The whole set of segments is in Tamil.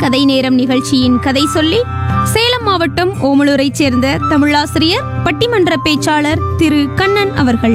கதை நேரம் நிகழ்ச்சியின் கதை சொல்லி சேலம் மாவட்டம் ஓமலூரைச் சேர்ந்த தமிழாசிரியர் பட்டிமன்ற பேச்சாளர் திரு கண்ணன் அவர்கள்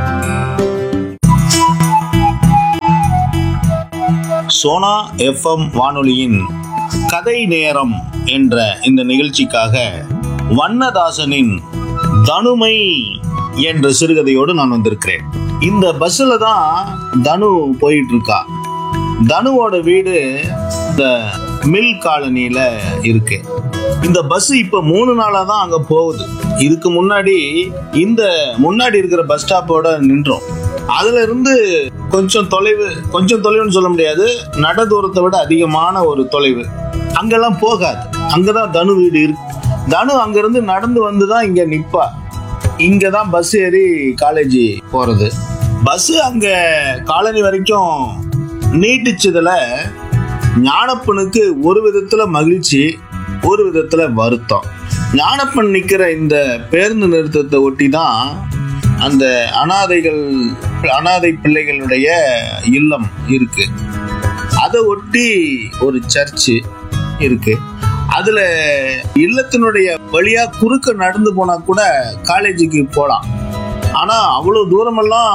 சோனா எஃப்எம் வானொலியின் கதை நேரம் என்ற இந்த நிகழ்ச்சிக்காக வண்ணதாசனின் தனுமை என்ற சிறுகதையோடு நான் வந்திருக்கிறேன் இந்த பஸ்ஸில் தான் தனு போயிட்டு இருக்கா தனுவோட வீடு இந்த மில் காலனியில இருக்கு இந்த பஸ் இப்ப மூணு நாளா தான் அங்க போகுது இதுக்கு முன்னாடி இந்த முன்னாடி இருக்கிற பஸ் ஸ்டாப்போட நின்றோம் அதுல இருந்து கொஞ்சம் தொலைவு கொஞ்சம் தொலைவுன்னு சொல்ல முடியாது நட தூரத்தை விட அதிகமான ஒரு தொலைவு அங்கெல்லாம் போகாது அங்கதான் தனு வீடு இருக்கு தனு அங்கிருந்து நடந்து வந்து தான் இங்க நிப்பா இங்க தான் பஸ் ஏறி காலேஜ் போறது பஸ் அங்க காலனி வரைக்கும் நீட்டிச்சதுல ஞானப்பனுக்கு ஒரு விதத்துல மகிழ்ச்சி ஒரு விதத்துல வருத்தம் ஞானப்பன் நிக்கிற இந்த பேருந்து நிறுத்தத்தை ஒட்டி தான் அந்த அனாதைகள் அனாதை பிள்ளைகளுடைய இல்லம் இருக்கு அதை ஒட்டி ஒரு சர்ச்சு இருக்கு அதுல இல்லத்தினுடைய வழியா குறுக்க நடந்து போனா கூட காலேஜுக்கு போலாம் ஆனா அவ்வளவு தூரமெல்லாம்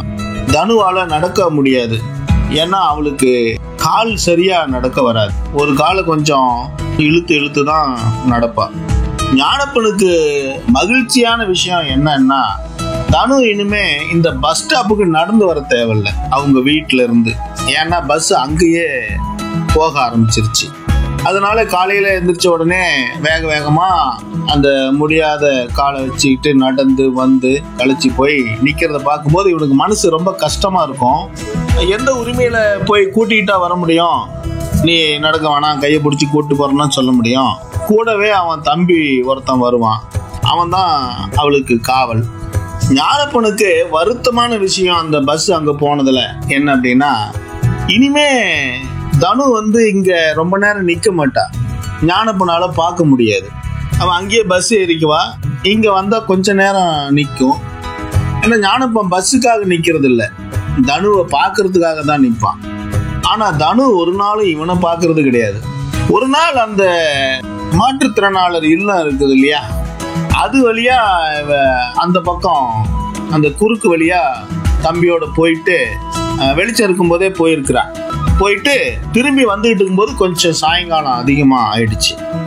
தனுவால நடக்க முடியாது ஏன்னா அவளுக்கு கால் சரியா நடக்க வராது ஒரு காலை கொஞ்சம் இழுத்து இழுத்து தான் நடப்பா ஞானப்பனுக்கு மகிழ்ச்சியான விஷயம் என்னன்னா தனு இனிமே இந்த பஸ் ஸ்டாப்புக்கு நடந்து வர தேவையில்ல அவங்க வீட்ல இருந்து ஏன்னா பஸ் அங்கேயே போக ஆரம்பிச்சிருச்சு அதனால காலையில எந்திரிச்ச உடனே வேக வேகமா அந்த முடியாத காலை வச்சுக்கிட்டு நடந்து வந்து கழிச்சு போய் நிக்கிறத பார்க்கும்போது இவனுக்கு மனசு ரொம்ப கஷ்டமா இருக்கும் எந்த உரிமையில போய் கூட்டிகிட்டா வர முடியும் நீ நடக்க வேணாம் கையை பிடிச்சி கூட்டு போறேன்னு சொல்ல முடியும் கூடவே அவன் தம்பி ஒருத்தன் வருவான் அவன் தான் அவளுக்கு காவல் ஞானப்பனுக்கு வருத்தமான விஷயம் அந்த பஸ் அங்க போனதுல என்ன அப்படின்னா இனிமே தனு வந்து இங்க ரொம்ப நேரம் நிக்க மாட்டா ஞானப்பனால பார்க்க முடியாது அவன் அங்கேயே பஸ் ஏறிக்குவா இங்க வந்தா கொஞ்ச நேரம் நிற்கும் ஏன்னா ஞானப்பன் பஸ்ஸுக்காக நிக்கிறது இல்ல தனுவை பார்க்கறதுக்காக தான் நிற்பான் ஆனா தனு ஒரு நாளும் இவனை பார்க்கறது கிடையாது ஒரு நாள் அந்த மாற்றுத்திறனாளர் இல்லம் இருக்குது இல்லையா அது வழியா இவ அந்த பக்கம் அந்த குறுக்கு வழியா தம்பியோட போயிட்டு அஹ், வெளிச்சம் இருக்கும்போதே போயிருக்கிறா போயிட்டு திரும்பி வந்துகிட்டு இருக்கும்போது கொஞ்சம் சாயங்காலம் அதிகமா ஆயிடுச்சு